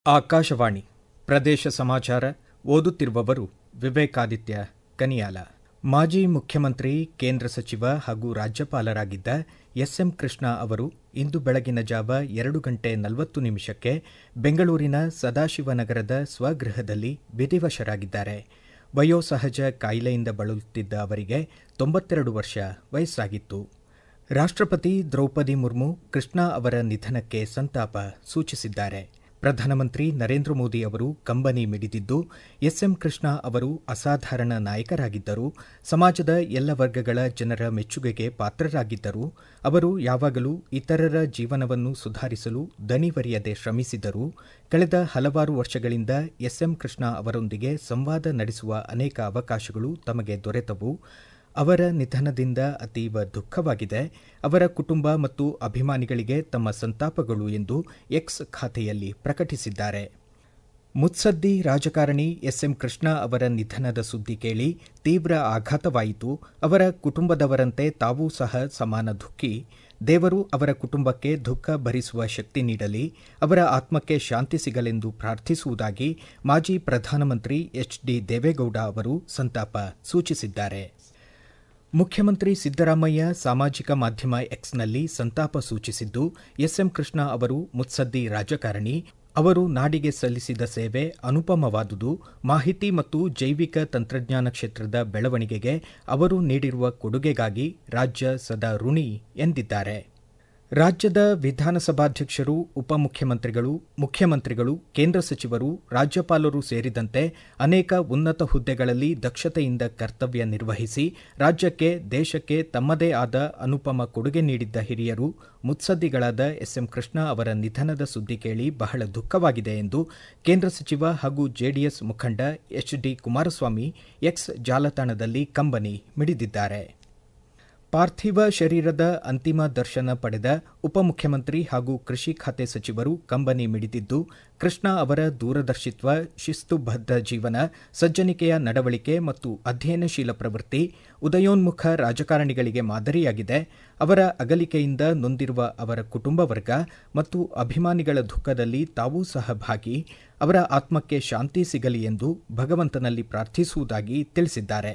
ಆಕಾಶವಾಣಿ ಪ್ರದೇಶ ಸಮಾಚಾರ ಓದುತ್ತಿರುವವರು ವಿವೇಕಾದಿತ್ಯ ಕನಿಯಾಲ ಮಾಜಿ ಮುಖ್ಯಮಂತ್ರಿ ಕೇಂದ್ರ ಸಚಿವ ಹಾಗೂ ರಾಜ್ಯಪಾಲರಾಗಿದ್ದ ಎಸ್ಎಂ ಕೃಷ್ಣ ಅವರು ಇಂದು ಬೆಳಗಿನ ಜಾವ ಎರಡು ಗಂಟೆ ನಲವತ್ತು ನಿಮಿಷಕ್ಕೆ ಬೆಂಗಳೂರಿನ ಸದಾಶಿವನಗರದ ಸ್ವಗೃಹದಲ್ಲಿ ವಿಧಿವಶರಾಗಿದ್ದಾರೆ ವಯೋಸಹಜ ಕಾಯಿಲೆಯಿಂದ ಬಳಲುತ್ತಿದ್ದ ಅವರಿಗೆ ತೊಂಬತ್ತೆರಡು ವರ್ಷ ವಯಸ್ಸಾಗಿತ್ತು ರಾಷ್ಟ್ರಪತಿ ದ್ರೌಪದಿ ಮುರ್ಮು ಕೃಷ್ಣ ಅವರ ನಿಧನಕ್ಕೆ ಸಂತಾಪ ಸೂಚಿಸಿದ್ದಾರೆ ಪ್ರಧಾನಮಂತ್ರಿ ನರೇಂದ್ರ ಮೋದಿ ಅವರು ಕಂಬನಿ ಮಿಡಿದಿದ್ದು ಎಸ್ಎಂ ಕೃಷ್ಣ ಅವರು ಅಸಾಧಾರಣ ನಾಯಕರಾಗಿದ್ದರು ಸಮಾಜದ ಎಲ್ಲ ವರ್ಗಗಳ ಜನರ ಮೆಚ್ಚುಗೆಗೆ ಪಾತ್ರರಾಗಿದ್ದರು ಅವರು ಯಾವಾಗಲೂ ಇತರರ ಜೀವನವನ್ನು ಸುಧಾರಿಸಲು ದಣಿವರಿಯದೆ ಶ್ರಮಿಸಿದರು ಕಳೆದ ಹಲವಾರು ವರ್ಷಗಳಿಂದ ಎಸ್ಎಂ ಕೃಷ್ಣ ಅವರೊಂದಿಗೆ ಸಂವಾದ ನಡೆಸುವ ಅನೇಕ ಅವಕಾಶಗಳು ತಮಗೆ ದೊರೆತವು ಅವರ ನಿಧನದಿಂದ ಅತೀವ ದುಃಖವಾಗಿದೆ ಅವರ ಕುಟುಂಬ ಮತ್ತು ಅಭಿಮಾನಿಗಳಿಗೆ ತಮ್ಮ ಸಂತಾಪಗಳು ಎಂದು ಎಕ್ಸ್ ಖಾತೆಯಲ್ಲಿ ಪ್ರಕಟಿಸಿದ್ದಾರೆ ಮುತ್ಸದ್ದಿ ರಾಜಕಾರಣಿ ಎಸ್ಎಂ ಕೃಷ್ಣ ಅವರ ನಿಧನದ ಸುದ್ದಿ ಕೇಳಿ ತೀವ್ರ ಆಘಾತವಾಯಿತು ಅವರ ಕುಟುಂಬದವರಂತೆ ತಾವೂ ಸಹ ಸಮಾನ ದುಃಖಿ ದೇವರು ಅವರ ಕುಟುಂಬಕ್ಕೆ ದುಃಖ ಭರಿಸುವ ಶಕ್ತಿ ನೀಡಲಿ ಅವರ ಆತ್ಮಕ್ಕೆ ಶಾಂತಿ ಸಿಗಲೆಂದು ಪ್ರಾರ್ಥಿಸುವುದಾಗಿ ಮಾಜಿ ಪ್ರಧಾನಮಂತ್ರಿ ಎಚ್ ಡಿ ದೇವೇಗೌಡ ಅವರು ಸಂತಾಪ ಸೂಚಿಸಿದ್ದಾರೆ ಮುಖ್ಯಮಂತ್ರಿ ಸಿದ್ದರಾಮಯ್ಯ ಸಾಮಾಜಿಕ ಮಾಧ್ಯಮ ಎಕ್ಸ್ನಲ್ಲಿ ಸಂತಾಪ ಸೂಚಿಸಿದ್ದು ಎಸ್ಎಂ ಕೃಷ್ಣ ಅವರು ಮುತ್ಸದ್ದಿ ರಾಜಕಾರಣಿ ಅವರು ನಾಡಿಗೆ ಸಲ್ಲಿಸಿದ ಸೇವೆ ಅನುಪಮವಾದುದು ಮಾಹಿತಿ ಮತ್ತು ಜೈವಿಕ ತಂತ್ರಜ್ಞಾನ ಕ್ಷೇತ್ರದ ಬೆಳವಣಿಗೆಗೆ ಅವರು ನೀಡಿರುವ ಕೊಡುಗೆಗಾಗಿ ರಾಜ್ಯ ಸದಾ ಋಣಿ ಎಂದಿದ್ದಾರೆ ರಾಜ್ಯದ ವಿಧಾನಸಭಾಧ್ಯಕ್ಷರು ಉಪಮುಖ್ಯಮಂತ್ರಿಗಳು ಮುಖ್ಯಮಂತ್ರಿಗಳು ಕೇಂದ್ರ ಸಚಿವರು ರಾಜ್ಯಪಾಲರು ಸೇರಿದಂತೆ ಅನೇಕ ಉನ್ನತ ಹುದ್ದೆಗಳಲ್ಲಿ ದಕ್ಷತೆಯಿಂದ ಕರ್ತವ್ಯ ನಿರ್ವಹಿಸಿ ರಾಜ್ಯಕ್ಕೆ ದೇಶಕ್ಕೆ ತಮ್ಮದೇ ಆದ ಅನುಪಮ ಕೊಡುಗೆ ನೀಡಿದ್ದ ಹಿರಿಯರು ಮುತ್ಸದ್ದಿಗಳಾದ ಎಸ್ಎಂ ಕೃಷ್ಣ ಅವರ ನಿಧನದ ಸುದ್ದಿ ಕೇಳಿ ಬಹಳ ದುಃಖವಾಗಿದೆ ಎಂದು ಕೇಂದ್ರ ಸಚಿವ ಹಾಗೂ ಜೆಡಿಎಸ್ ಮುಖಂಡ ಎಚ್ ಡಿ ಕುಮಾರಸ್ವಾಮಿ ಎಕ್ಸ್ ಜಾಲತಾಣದಲ್ಲಿ ಕಂಬನಿ ಮಿಡಿದಿದ್ದಾರೆ ಪಾರ್ಥಿವ ಶರೀರದ ಅಂತಿಮ ದರ್ಶನ ಪಡೆದ ಉಪಮುಖ್ಯಮಂತ್ರಿ ಹಾಗೂ ಕೃಷಿ ಖಾತೆ ಸಚಿವರು ಕಂಬನಿ ಮಿಡಿದಿದ್ದು ಕೃಷ್ಣ ಅವರ ದೂರದರ್ಶಿತ್ವ ಶಿಸ್ತುಬದ್ಧ ಜೀವನ ಸಜ್ಜನಿಕೆಯ ನಡವಳಿಕೆ ಮತ್ತು ಅಧ್ಯಯನಶೀಲ ಪ್ರವೃತ್ತಿ ಉದಯೋನ್ಮುಖ ರಾಜಕಾರಣಿಗಳಿಗೆ ಮಾದರಿಯಾಗಿದೆ ಅವರ ಅಗಲಿಕೆಯಿಂದ ನೊಂದಿರುವ ಅವರ ಕುಟುಂಬ ವರ್ಗ ಮತ್ತು ಅಭಿಮಾನಿಗಳ ದುಃಖದಲ್ಲಿ ತಾವೂ ಸಹ ಭಾಗಿ ಅವರ ಆತ್ಮಕ್ಕೆ ಶಾಂತಿ ಸಿಗಲಿ ಎಂದು ಭಗವಂತನಲ್ಲಿ ಪ್ರಾರ್ಥಿಸುವುದಾಗಿ ತಿಳಿಸಿದ್ದಾರೆ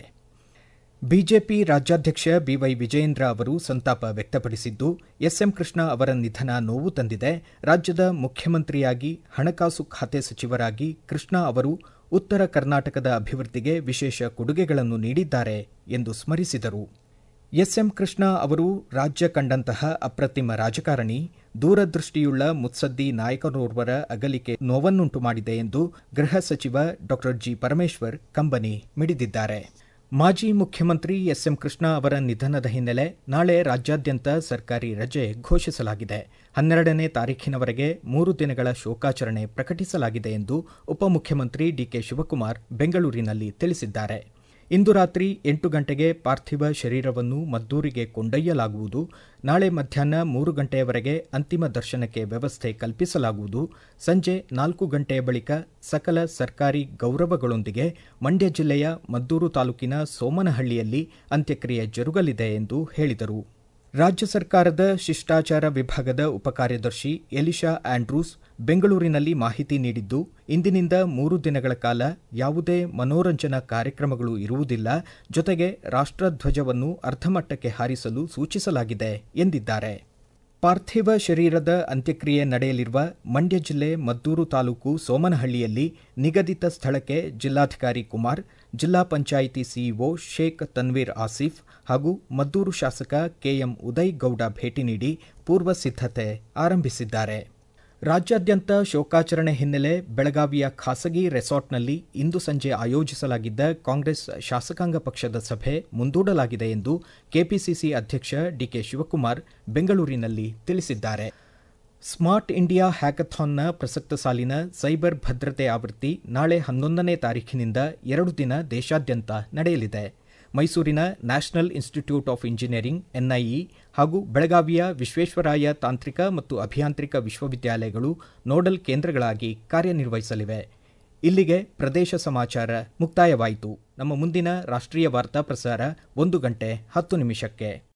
ಬಿಜೆಪಿ ರಾಜ್ಯಾಧ್ಯಕ್ಷ ಬಿವೈ ವಿಜಯೇಂದ್ರ ಅವರು ಸಂತಾಪ ವ್ಯಕ್ತಪಡಿಸಿದ್ದು ಎಸ್ಎಂ ಕೃಷ್ಣ ಅವರ ನಿಧನ ನೋವು ತಂದಿದೆ ರಾಜ್ಯದ ಮುಖ್ಯಮಂತ್ರಿಯಾಗಿ ಹಣಕಾಸು ಖಾತೆ ಸಚಿವರಾಗಿ ಕೃಷ್ಣ ಅವರು ಉತ್ತರ ಕರ್ನಾಟಕದ ಅಭಿವೃದ್ಧಿಗೆ ವಿಶೇಷ ಕೊಡುಗೆಗಳನ್ನು ನೀಡಿದ್ದಾರೆ ಎಂದು ಸ್ಮರಿಸಿದರು ಎಸ್ಎಂ ಕೃಷ್ಣ ಅವರು ರಾಜ್ಯ ಕಂಡಂತಹ ಅಪ್ರತಿಮ ರಾಜಕಾರಣಿ ದೂರದೃಷ್ಟಿಯುಳ್ಳ ಮುತ್ಸದ್ದಿ ನಾಯಕರೋರ್ವರ ಅಗಲಿಕೆ ನೋವನ್ನುಂಟು ಮಾಡಿದೆ ಎಂದು ಗೃಹ ಸಚಿವ ಡಾ ಜಿ ಪರಮೇಶ್ವರ್ ಕಂಬನಿ ಮಿಡಿದಿದ್ದಾರೆ ಮಾಜಿ ಮುಖ್ಯಮಂತ್ರಿ ಎಸ್ಎಂ ಕೃಷ್ಣ ಅವರ ನಿಧನದ ಹಿನ್ನೆಲೆ ನಾಳೆ ರಾಜ್ಯಾದ್ಯಂತ ಸರ್ಕಾರಿ ರಜೆ ಘೋಷಿಸಲಾಗಿದೆ ಹನ್ನೆರಡನೇ ತಾರೀಖಿನವರೆಗೆ ಮೂರು ದಿನಗಳ ಶೋಕಾಚರಣೆ ಪ್ರಕಟಿಸಲಾಗಿದೆ ಎಂದು ಉಪಮುಖ್ಯಮಂತ್ರಿ ಡಿಕೆ ಶಿವಕುಮಾರ್ ಬೆಂಗಳೂರಿನಲ್ಲಿ ತಿಳಿಸಿದ್ದಾರೆ ಇಂದು ರಾತ್ರಿ ಎಂಟು ಗಂಟೆಗೆ ಪಾರ್ಥಿವ ಶರೀರವನ್ನು ಮದ್ದೂರಿಗೆ ಕೊಂಡೊಯ್ಯಲಾಗುವುದು ನಾಳೆ ಮಧ್ಯಾಹ್ನ ಮೂರು ಗಂಟೆಯವರೆಗೆ ಅಂತಿಮ ದರ್ಶನಕ್ಕೆ ವ್ಯವಸ್ಥೆ ಕಲ್ಪಿಸಲಾಗುವುದು ಸಂಜೆ ನಾಲ್ಕು ಗಂಟೆಯ ಬಳಿಕ ಸಕಲ ಸರ್ಕಾರಿ ಗೌರವಗಳೊಂದಿಗೆ ಮಂಡ್ಯ ಜಿಲ್ಲೆಯ ಮದ್ದೂರು ತಾಲೂಕಿನ ಸೋಮನಹಳ್ಳಿಯಲ್ಲಿ ಅಂತ್ಯಕ್ರಿಯೆ ಜರುಗಲಿದೆ ಎಂದು ಹೇಳಿದರು ರಾಜ್ಯ ಸರ್ಕಾರದ ಶಿಷ್ಟಾಚಾರ ವಿಭಾಗದ ಉಪಕಾರ್ಯದರ್ಶಿ ಎಲಿಶಾ ಆಂಡ್ರೂಸ್ ಬೆಂಗಳೂರಿನಲ್ಲಿ ಮಾಹಿತಿ ನೀಡಿದ್ದು ಇಂದಿನಿಂದ ಮೂರು ದಿನಗಳ ಕಾಲ ಯಾವುದೇ ಮನೋರಂಜನಾ ಕಾರ್ಯಕ್ರಮಗಳು ಇರುವುದಿಲ್ಲ ಜೊತೆಗೆ ರಾಷ್ಟ್ರಧ್ವಜವನ್ನು ಅರ್ಧಮಟ್ಟಕ್ಕೆ ಹಾರಿಸಲು ಸೂಚಿಸಲಾಗಿದೆ ಎಂದಿದ್ದಾರೆ ಪಾರ್ಥಿವ ಶರೀರದ ಅಂತ್ಯಕ್ರಿಯೆ ನಡೆಯಲಿರುವ ಮಂಡ್ಯ ಜಿಲ್ಲೆ ಮದ್ದೂರು ತಾಲೂಕು ಸೋಮನಹಳ್ಳಿಯಲ್ಲಿ ನಿಗದಿತ ಸ್ಥಳಕ್ಕೆ ಜಿಲ್ಲಾಧಿಕಾರಿ ಕುಮಾರ್ ಜಿಲ್ಲಾ ಪಂಚಾಯಿತಿ ಸಿಇಒ ಶೇಖ್ ತನ್ವೀರ್ ಆಸಿಫ್ ಹಾಗೂ ಮದ್ದೂರು ಶಾಸಕ ಕೆಎಂ ಉದಯ್ ಗೌಡ ಭೇಟಿ ನೀಡಿ ಪೂರ್ವ ಸಿದ್ಧತೆ ಆರಂಭಿಸಿದ್ದಾರೆ ರಾಜ್ಯಾದ್ಯಂತ ಶೋಕಾಚರಣೆ ಹಿನ್ನೆಲೆ ಬೆಳಗಾವಿಯ ಖಾಸಗಿ ರೆಸಾರ್ಟ್ನಲ್ಲಿ ಇಂದು ಸಂಜೆ ಆಯೋಜಿಸಲಾಗಿದ್ದ ಕಾಂಗ್ರೆಸ್ ಶಾಸಕಾಂಗ ಪಕ್ಷದ ಸಭೆ ಮುಂದೂಡಲಾಗಿದೆ ಎಂದು ಕೆಪಿಸಿಸಿ ಅಧ್ಯಕ್ಷ ಡಿಕೆ ಶಿವಕುಮಾರ್ ಬೆಂಗಳೂರಿನಲ್ಲಿ ತಿಳಿಸಿದ್ದಾರೆ ಸ್ಮಾರ್ಟ್ ಇಂಡಿಯಾ ಹ್ಯಾಕಥಾನ್ನ ಪ್ರಸಕ್ತ ಸಾಲಿನ ಸೈಬರ್ ಭದ್ರತೆ ಆವೃತ್ತಿ ನಾಳೆ ಹನ್ನೊಂದನೇ ತಾರೀಖಿನಿಂದ ಎರಡು ದಿನ ದೇಶಾದ್ಯಂತ ನಡೆಯಲಿದೆ ಮೈಸೂರಿನ national institute of engineering NIE ಹಾಗೂ ಬೆಳಗಾವಿಯ ವಿಶ್ವೇಶ್ವರಾಯ ತಾಂತ್ರಿಕ ಮತ್ತು ಅಭಿಯಾಂತ್ರಿಕ ವಿಶ್ವವಿದ್ಯಾಲಯಗಳು ನೋಡಲ್ ಕೇಂದ್ರಗಳಾಗಿ ಕಾರ್ಯನಿರ್ವಹಿಸಲಿವೆ ಇಲ್ಲಿಗೆ ಪ್ರದೇಶ ಸಮಾಚಾರ ಮುಕ್ತಾಯವಾಯಿತು ನಮ್ಮ ಮುಂದಿನ ರಾಷ್ಟ್ರೀಯ ವಾರ್ತಾ ಪ್ರಸಾರ ಒಂದು ಗಂಟೆ ಹತ್ತು ನಿಮಿಷಕ್ಕೆ